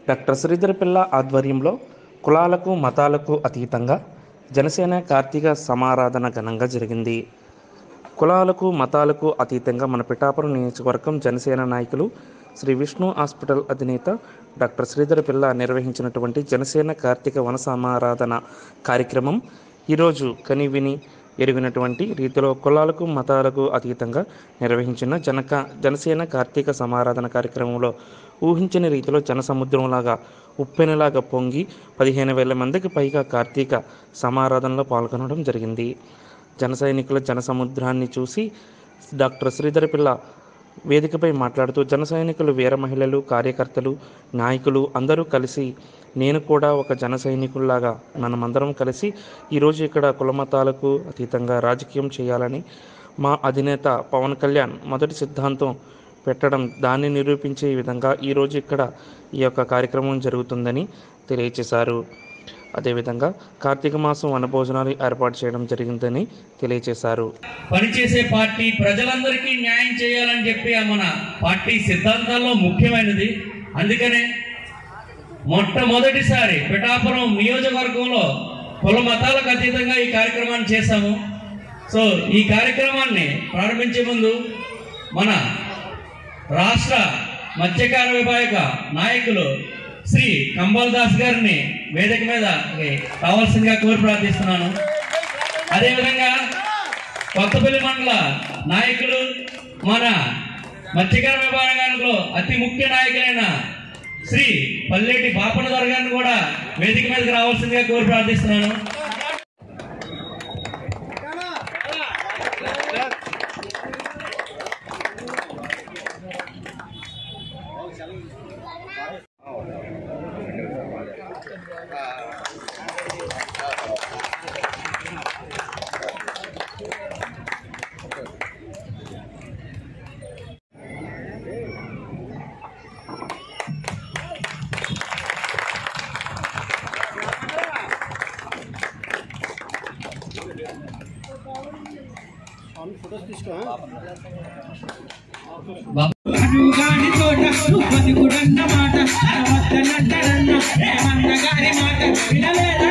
doctor Sridhar పిల్ల ఆధ్వర్యంలో కులాలకు మతాలకు అతీతంగా జనసేన కార్తీక సమారాధన ఘనంగా జరిగింది కులాలకు మతాలకు అతీతంగా మన పిఠాపురం నియోజకవర్గం జనసేన నాయకులు శ్రీ విష్ణు హాస్పిటల్ అధినేత డాక్టర్ శ్రీధర్ పిల్ల నిర్వహించినటువంటి జనసేన కార్తీక వన సమారాధన కార్యక్రమం ఈరోజు కని విని ఎరిగినటువంటి రీతిలో కులాలకు మతాలకు అతీతంగా నిర్వహించిన జనక జనసేన కార్తీక సమారాధన కార్యక్రమంలో ఊహించని రీతిలో జనసముద్రంలాగా ఉప్పెనలాగా పొంగి పదిహేను వేల మందికి పైగా కార్తీక సమారాధనలో పాల్గొనడం జరిగింది జన సైనికుల జనసముద్రాన్ని చూసి డాక్టర్ శ్రీధర్ పిల్ల వేదికపై మాట్లాడుతూ జన సైనికులు వీర మహిళలు కార్యకర్తలు నాయకులు అందరూ కలిసి నేను కూడా ఒక జన సైనికుల్లాగా మనమందరం కలిసి ఈరోజు ఇక్కడ కులమతాలకు అతీతంగా రాజకీయం చేయాలని మా అధినేత పవన్ కళ్యాణ్ మొదటి సిద్ధాంతం పెట్టడం దాన్ని నిరూపించే విధంగా ఈరోజు ఇక్కడ ఈ యొక్క కార్యక్రమం జరుగుతుందని తెలియచేశారు అదేవిధంగా కార్తీక మాసం వనభోజనాలు ఏర్పాటు చేయడం జరిగిందని తెలియచేశారు పనిచేసే పార్టీ ప్రజలందరికీ న్యాయం చేయాలని చెప్పి ఆ మన పార్టీ సిద్ధాంతాల్లో ముఖ్యమైనది అందుకనే మొట్టమొదటిసారి పిఠాపురం నియోజకవర్గంలో కుల మతాలకు అతీతంగా ఈ కార్యక్రమాన్ని చేశాము సో ఈ కార్యక్రమాన్ని ప్రారంభించే ముందు మన రాష్ట్ర మత్స్యకార విభాగ నాయకులు శ్రీ కంబల్ దాస్ గారిని వేదిక మీద కావాల్సిందిగా కోరి ప్రార్థిస్తున్నాను అదేవిధంగా కొత్తపల్లి మండల నాయకులు మన మత్స్యకార విభాగంలో అతి ముఖ్య నాయకులైన శ్రీ పల్లెటి బాపనదర్ గారిని కూడా వేదిక మీదకి రావాల్సిందిగా కోరి ప్రార్థిస్తున్నాను అడుగాని చోట నువ్వది కూడా మాట వద్దనంటారన్న ఏమన్న గారి మాట వినలేదా